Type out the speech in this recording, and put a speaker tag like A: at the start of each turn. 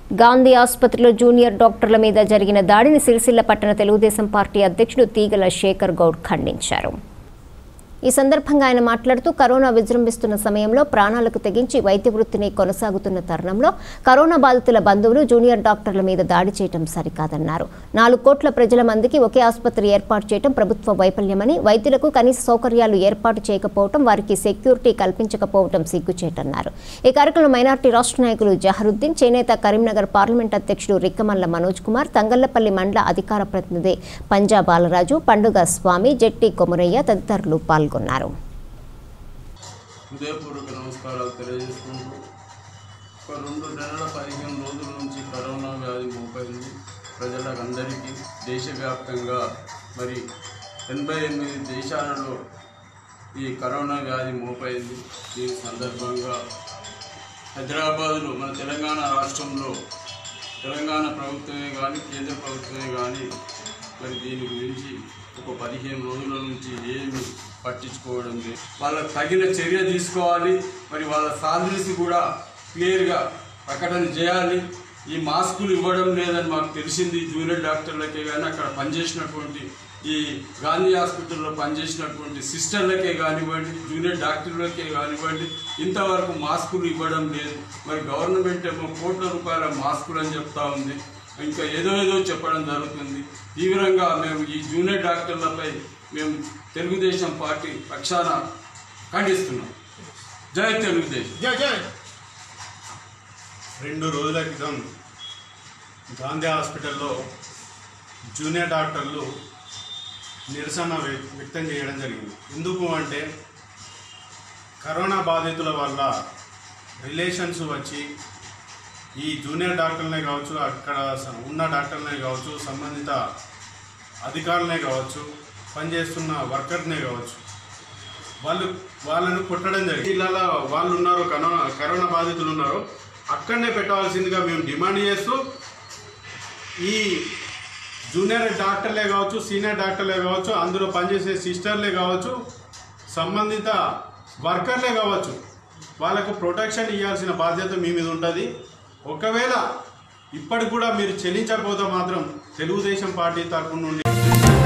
A: గాంధీ ఆసుపత్రిలో జూనియర్ డాక్టర్ల మీద జరిగిన దాడిని సిరిసిల్ల పట్టణ తెలుగుదేశం పార్టీ అధ్యక్షుడు తీగల శేఖర్ గౌడ్ ఖండించారు ఈ సందర్భంగా ఆయన మాట్లాడుతూ కరోనా విజృంభిస్తున్న సమయంలో ప్రాణాలకు తెగించి వైద్య వృత్తిని కొనసాగుతున్న తరుణంలో కరోనా బాధితుల బంధువులు జూనియర్ డాక్టర్ల మీద దాడి చేయడం సరికాదన్నారు నాలుగు కోట్ల ప్రజల మందికి ఒకే ఆసుపత్రి ఏర్పాటు చేయడం ప్రభుత్వ వైఫల్యమని వైద్యులకు కనీస సౌకర్యాలు ఏర్పాటు చేయకపోవడం వారికి సెక్యూరిటీ కల్పించకపోవడం సిగ్గుచేటన్నారు ఈ కార్యక్రమంలో మైనార్టీ రాష్ట్ర నాయకులు జహరుద్దీన్ చేనేత కరీంనగర్ పార్లమెంట్ అధ్యక్షుడు రిక్కమల్ల మనోజ్ కుమార్ తంగళ్లపల్లి మండల అధికార ప్రతినిధి పంజా బాలరాజు పండుగ స్వామి జెట్టి కొమరయ్య తదితరులు పాల్గొన్నారు
B: హృదయపూర్వక నమస్కారాలు తెలియజేసుకుంటూ ఒక రెండు నెలల పదిహేను రోజుల నుంచి కరోనా వ్యాధి మోపైంది ప్రజలకు అందరికీ దేశవ్యాప్తంగా మరి ఎనభై ఎనిమిది దేశాలలో ఈ కరోనా వ్యాధి మోపైంది దీని సందర్భంగా హైదరాబాదులో మన తెలంగాణ రాష్ట్రంలో తెలంగాణ ప్రభుత్వమే కానీ కేంద్ర ప్రభుత్వమే కానీ మరి దీని గురించి ఒక పదిహేను రోజుల నుంచి ఏమి పట్టించుకోవడం లేదు వాళ్ళకి తగిన చర్య తీసుకోవాలి మరి వాళ్ళ సాలరీస్ కూడా క్లియర్గా ప్రకటన చేయాలి ఈ మాస్కులు ఇవ్వడం లేదని మాకు తెలిసింది జూనియర్ డాక్టర్లకే కానీ అక్కడ పనిచేసినటువంటి ఈ గాంధీ హాస్పిటల్లో పనిచేసినటువంటి సిస్టర్లకే కానివ్వండి జూనియర్ డాక్టర్లకే కానివ్వండి ఇంతవరకు మాస్కులు ఇవ్వడం లేదు మరి గవర్నమెంట్ ఏమో కోట్ల రూపాయల మాస్కులు అని చెప్తా ఉంది ఇంకా ఏదో ఏదో చెప్పడం జరుగుతుంది తీవ్రంగా మేము ఈ జూనియర్ డాక్టర్లపై మేము తెలుగుదేశం పార్టీ పక్షాన ఖండిస్తున్నాం జై తెలుగుదేశం
C: జై జై రెండు రోజుల క్రితం గాంధీ హాస్పిటల్లో జూనియర్ డాక్టర్లు నిరసన వ్య- వ్యక్తం చేయడం జరిగింది ఎందుకు అంటే కరోనా బాధితుల వల్ల రిలేషన్స్ వచ్చి ఈ జూనియర్ డాక్టర్లనే కావచ్చు అక్కడ స- ఉన్న డాక్టర్లనే కావచ్చు సంబంధిత అధికారులనే కావచ్చు పనిచేస్తున్న వర్కర్నే కావచ్చు వాళ్ళు వాళ్ళను కొట్టడం జరిగింది ఇళ్ళలో వాళ్ళు ఉన్నారు కరోనా కరోనా బాధితులు ఉన్నారు అక్కడనే పెట్టవలసిందిగా మేము డిమాండ్ చేస్తూ ఈ జూనియర్ డాక్టర్లే కావచ్చు సీనియర్ డాక్టర్లే కావచ్చు అందులో పనిచేసే సిస్టర్లే కావచ్చు సంబంధిత వర్కర్లే కావచ్చు వాళ్ళకు ప్రొటెక్షన్ ఇవ్వాల్సిన బాధ్యత మీ మీద ఉంటుంది ఒకవేళ ఇప్పటికి కూడా మీరు చెల్లించకపోతే మాత్రం తెలుగుదేశం పార్టీ తరఫు నుండి